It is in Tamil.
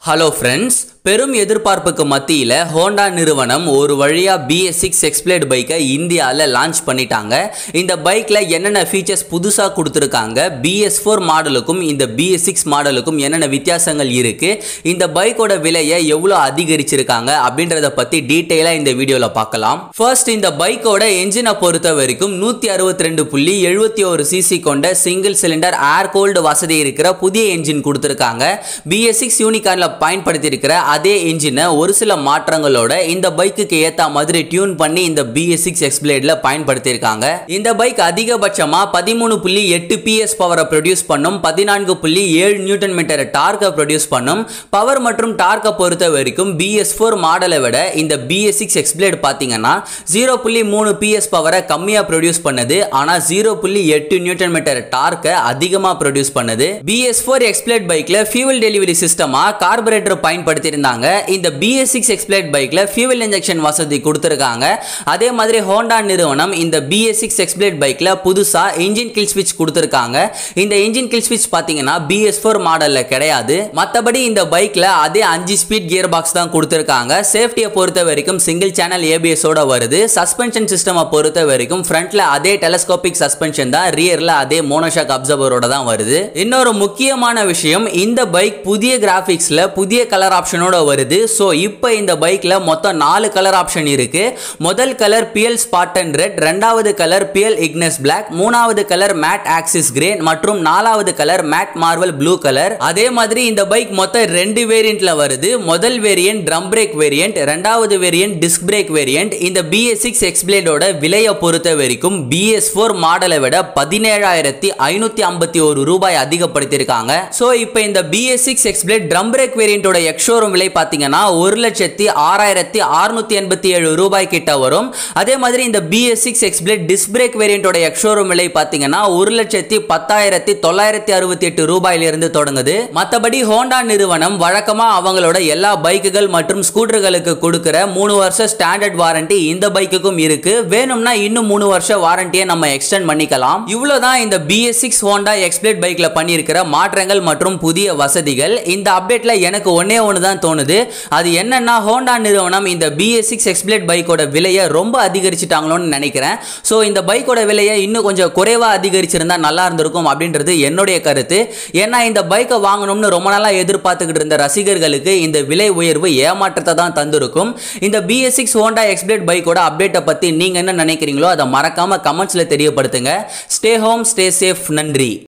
ஹலோ ஃப்ரெண்ட்ஸ் பெரும் எதிர்பார்ப்புக்கு மத்தியில் ஹோண்டா நிறுவனம் ஒரு வழியாக பிஎஸ் சிக்ஸ் எக்ஸ்பிளேட் பைக்கை இந்தியாவில் லான்ச் பண்ணிட்டாங்க இந்த பைக்கில் என்னென்ன ஃபீச்சர்ஸ் புதுசாக கொடுத்துருக்காங்க பிஎஸ் ஃபோர் மாடலுக்கும் இந்த பிஎஸ் சிக்ஸ் மாடலுக்கும் என்னென்ன வித்தியாசங்கள் இருக்குது இந்த பைக்கோட விலையை எவ்வளோ அதிகரிச்சிருக்காங்க அப்படின்றத பற்றி டீட்டெயிலாக இந்த வீடியோவில் பார்க்கலாம் ஃபர்ஸ்ட் இந்த பைக்கோட என்ஜினை பொறுத்த வரைக்கும் நூற்றி அறுபத்தி ரெண்டு புள்ளி எழுபத்தி ஒரு சிசி கொண்ட சிங்கிள் சிலிண்டர் ஏர் கோல்டு வசதி இருக்கிற புதிய என்ஜின் கொடுத்துருக்காங்க பிஎஸ் சிக்ஸ் யூனிகார்னில் பயன்படுத்தியிருக்கிற அதே என்ஜினை ஒரு சில மாற்றங்களோட இந்த பைக்குக்கு ஏற்ற மாதிரி டியூன் பண்ணி இந்த பிஎஸ் சிக்ஸ் எக்ஸ்பிளேடில் பயன்படுத்தியிருக்காங்க இந்த பைக் அதிகபட்சமாக பதிமூணு புள்ளி எட்டு பிஎஸ் பவரை ப்ரொடியூஸ் பண்ணும் பதினான்கு புள்ளி ஏழு நியூட்டன் மீட்டர் டார்க்கை ப்ரொடியூஸ் பண்ணும் பவர் மற்றும் டார்க்கை பொறுத்த வரைக்கும் பிஎஸ் ஃபோர் மாடலை விட இந்த பிஎஸ் சிக்ஸ் எக்ஸ்பிளேட் பார்த்தீங்கன்னா ஜீரோ புள்ளி மூணு பிஎஸ் பவரை கம்மியாக ப்ரொடியூஸ் பண்ணுது ஆனால் ஜீரோ புள்ளி எட்டு நியூட்டன் மீட்டர் டார்க்கை அதிகமாக ப்ரொடியூஸ் பண்ணுது பிஎஸ் ஃபோர் எக்ஸ்பிளேட் பைக்கில் ஃபியூவல் டெலிவரி சிஸ்டமாக கார்பரேட்டர் பயன்படுத்தியிருந்தாங்க இந்த பிஎஸ் சிக்ஸ் எக்ஸ்பிளேட் பைக்கில் ஃபியூவல் இன்ஜெக்ஷன் வசதி கொடுத்துருக்காங்க அதே மாதிரி ஹோண்டா நிறுவனம் இந்த பிஎஸ் சிக்ஸ் எக்ஸ்பிளேட் பைக்கில் புதுசாக இன்ஜின் கில் ஸ்விட்ச் கொடுத்துருக்காங்க இந்த இன்ஜின் கில் ஸ்விட்ச் பார்த்தீங்கன்னா பிஎஸ் ஃபோர் மாடலில் கிடையாது மற்றபடி இந்த பைக்கில் அதே அஞ்சு ஸ்பீட் கியர் பாக்ஸ் தான் கொடுத்துருக்காங்க சேஃப்டியை பொறுத்த வரைக்கும் சிங்கிள் சேனல் ஏபிஎஸோட வருது சஸ்பென்ஷன் சிஸ்டமை பொறுத்த வரைக்கும் ஃப்ரண்ட்ல அதே டெலஸ்கோபிக் சஸ்பென்ஷன் தான் ரியர்ல அதே மோனோஷாக் அப்சர்வரோட தான் வருது இன்னொரு முக்கியமான விஷயம் இந்த பைக் புதிய கிராஃபிக்ஸ்ல புதிய கலர் ஆப்ஷனோட வருது ஸோ இப்போ இந்த பைக்ல மொத்தம் நாலு கலர் ஆப்ஷன் இருக்கு முதல் கலர் பிஎல் ஸ்பாட்டன் ரெட் ரெண்டாவது கலர் பிஎல் இக்னஸ் பிளாக் மூணாவது கலர் மேட் ஆக்சிஸ் கிரே மற்றும் நாலாவது colour matte marvel blue colour அதே மாதிரி இந்த பைக் மொத்தம் ரெண்டு வேரியண்ட்ல வருது முதல் வேரியன்ட் ட்ரம் பிரேக் வேரியன்ட் ரெண்டாவது வேரியன்ட் டிஸ்க் பிரேக் வேரியன்ட் இந்த பிஎஸ் சிக்ஸ் எக்ஸ்பிளேடோட விலையை பொறுத்த வரைக்கும் பிஎஸ் ஃபோர் மாடலை விட பதினேழாயிரத்தி ஐநூத்தி ஐம்பத்தி ஒரு ரூபாய் அதிகப்படுத்தியிருக்காங்க ஸோ இப்போ இந்த BS six Xblade drum brake வேரியண்டோட எக்ஷோரூம் விலை பார்த்தீங்கன்னா ஒரு லட்சத்தி ஆறாயிரத்தி அறுநூத்தி எண்பத்தி ஏழு ரூபாய் கிட்ட வரும் அதே மாதிரி இந்த BS six Xblade disc brake வேரியண்டோட எக்ஷோரூம் விலை பார்த்தீங்கன்னா ஒரு லட்சத்தி பத்தாயிரத்தி தொள்ளாயிரத்தி அறுபத்தி எட்டு ரூபாயிலிருந்து தொடங்குது மற்றபடி ஹோண்டா நிறுவனம் வழக்கமாக அவங்களோட எல்லா பைக்குகள் மற்றும் ஸ்கூட்டர்களுக்கு கொடுக்குற மூணு வருஷம் ஸ்டாண்டர்ட் வாரண்டி இந்த பைக்குக்கும் இருக்கு வேணும்னா இன்னும் மூணு வருஷம் வாரண்டியை நம்ம எக்ஸ்டெண்ட் பண்ணிக்கலாம் இவ்வளவுதான் இந்த பிஎஸ் சிக்ஸ் ஹோண்டா எக்ஸ்பிளேட் பைக்ல பண்ணியிருக்கிற மாற்றங்கள் மற்றும் புதிய வசதிகள் இந்த அப்டேட்ல எனக்கு ஒன்னே ஒன்று தான் தோணுது அது என்னன்னா ஹோண்டா நிறுவனம் இந்த பிஎஸ் சிக்ஸ் எக்ஸ்பிளேட் பைக்கோட விலையை ரொம்ப அதிகரிச்சிட்டாங்களோன்னு நினைக்கிறேன் ஸோ இந்த பைக்கோட விலையை இன்னும் கொஞ்சம் குறைவா அதிகரிச்சிருந்தா நல்லா இருந்திருக்கும் அப்படின்றது என்னுடைய கருத்து ஏன்னா இந்த பைக்கை வாங்கணும்னு ரொம்ப நாளாக எதிர்பார்த்துக்கிட்டு இருந்த ரசிகர்களுக்கு இந்த விலை உயர்வு ஏமாற்றத்தை தான் தந்திருக்கும் இந்த பிஎஸ் சிக்ஸ் ஹோண்டா எக்ஸ்பிளேட் பைக்கோட அப்டேட்டை பற்றி நீங்கள் என்ன நினைக்கிறீங்களோ அதை மறக்காம கமெண்ட்ஸில் தெரியப்படுத்துங்க ஸ்டே ஹோம் ஸ்டே சேஃப் நன்றி